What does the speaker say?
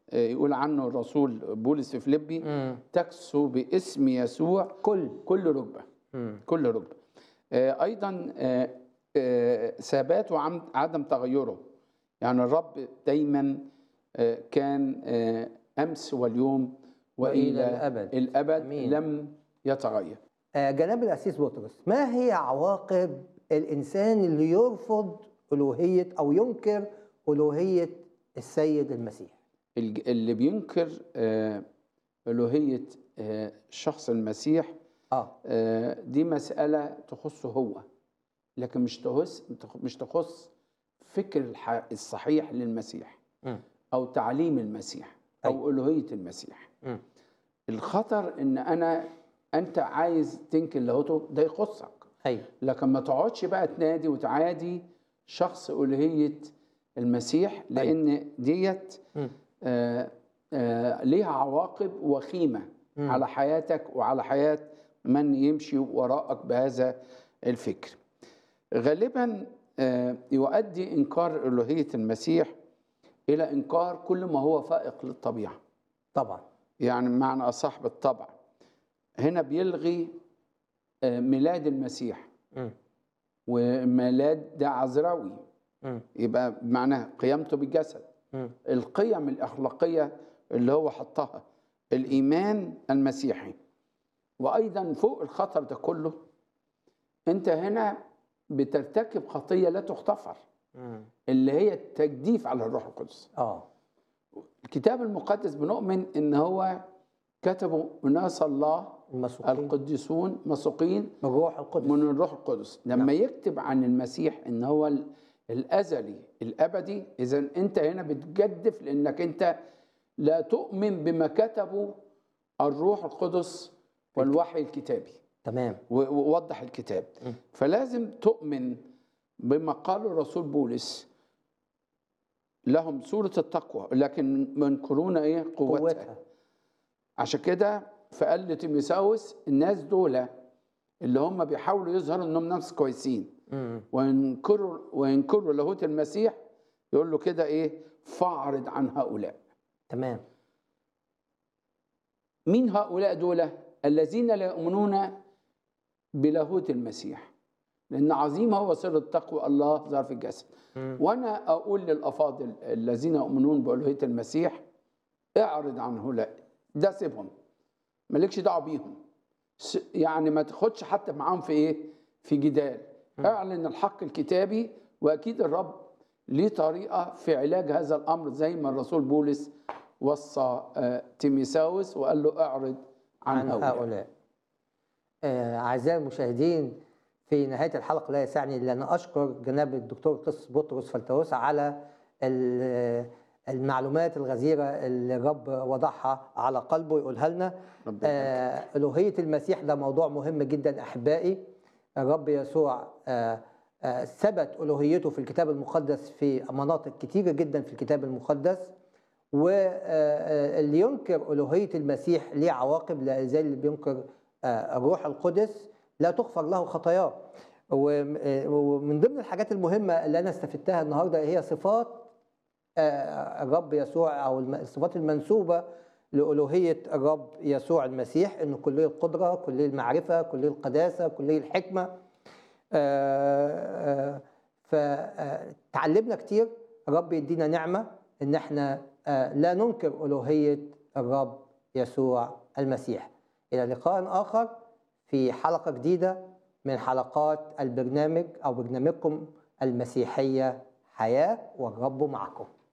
آه، يقول عنه الرسول بولس في فيليبي مم. تكسو باسم يسوع كل كل ركبه مم. كل ركبه آه، ايضا آه، آه، ثبات وعدم تغيره يعني الرب دايما آه، كان آه، امس واليوم وإلى والى الأبد. الابد أمين. لم يتغير آه، جناب الأسيس بطرس ما هي عواقب الإنسان اللي يرفض ألوهية أو ينكر ألوهية السيد المسيح الج- اللي بينكر آه، الوهيه آه، شخص المسيح آه آه، دي مسألة تخصه هو لكن مش تخص مش تخص فكر الح- الصحيح للمسيح مم. أو تعليم المسيح أو أيوة. ألوهية المسيح مم. الخطر إن أنا أنت عايز تنكر لاهوته ده يخصك أيوه لكن ما تقعدش بقى تنادي وتعادي شخص ألوهية المسيح لأن ديت مم. آه، آه، ليها عواقب وخيمة مم. على حياتك وعلى حياة من يمشي وراءك بهذا الفكر غالبا آه، يؤدي إنكار ألوهية المسيح إلى إنكار كل ما هو فائق للطبيعة طبعا يعني معنى أصح بالطبع هنا بيلغي آه، ميلاد المسيح مم. وميلاد ده عذراوي مم. يبقى معناها قيامته بالجسد مم. القيم الأخلاقية اللي هو حطها الإيمان المسيحي وأيضا فوق الخطر ده كله أنت هنا بترتكب خطية لا تغتفر مم. اللي هي التجديف على الروح القدس آه الكتاب المقدس بنؤمن إن هو كتبه أناس الله المسوقين القديسون مسوقين الروح القدس من الروح القدس لما يكتب عن المسيح ان هو ال- الازلي الابدي اذا انت هنا بتجدف لانك انت لا تؤمن بما كتبه الروح القدس والوحي الكتابي تمام و- ووضح الكتاب م. فلازم تؤمن بما قاله الرسول بولس لهم سورة التقوى لكن منكرون ايه قوتها, قوتها عشان كده فقال لتيموساوس الناس دول اللي هم بيحاولوا يظهروا انهم ناس كويسين مم. وينكروا وينكروا لاهوت المسيح يقول له كده ايه فاعرض عن هؤلاء تمام مين هؤلاء دول الذين لا يؤمنون بلاهوت المسيح لان عظيم هو سر التقوى الله ظهر في الجسد مم. وانا اقول للافاضل الذين يؤمنون بالوهيه المسيح اعرض عن هؤلاء ده سيبهم مالكش دعوه بيهم س- يعني ما تاخدش حتى معاهم في ايه في جدال اعلن الحق الكتابي واكيد الرب ليه طريقه في علاج هذا الامر زي ما الرسول بولس وصى آه، تيميساوس وقال له اعرض عن, عن هؤلاء, هؤلاء آه، أعزائي المشاهدين في نهاية الحلقة لا يسعني إلا أن أشكر جناب الدكتور قس بطرس فلتوس على ال- المعلومات الغزيرة اللي الرب وضعها على قلبه يقولها لنا ربنا آه، ألوهية المسيح ده موضوع مهم جدا أحبائي الرب يسوع آه، آه، ثبت ألوهيته في الكتاب المقدس في مناطق كتيرة جدا في الكتاب المقدس واللي ينكر ألوهية المسيح ليه عواقب لا زي اللي بينكر آه، الروح القدس لا تغفر له خطاياه وم- آه، ومن ضمن الحاجات المهمة اللي أنا استفدتها النهاردة هي صفات آه، الرب يسوع أو الم- الصفات المنسوبة لألوهية الرب يسوع المسيح إنه كلية القدرة كلية المعرفة كلية القداسة كلية الحكمة فتعلمنا كتير الرب يدينا نعمة إن احنا آه، لا ننكر ألوهية الرب يسوع المسيح إلى لقاء آخر في حلقة جديدة من حلقات البرنامج أو برنامجكم المسيحية حياة والرب معكم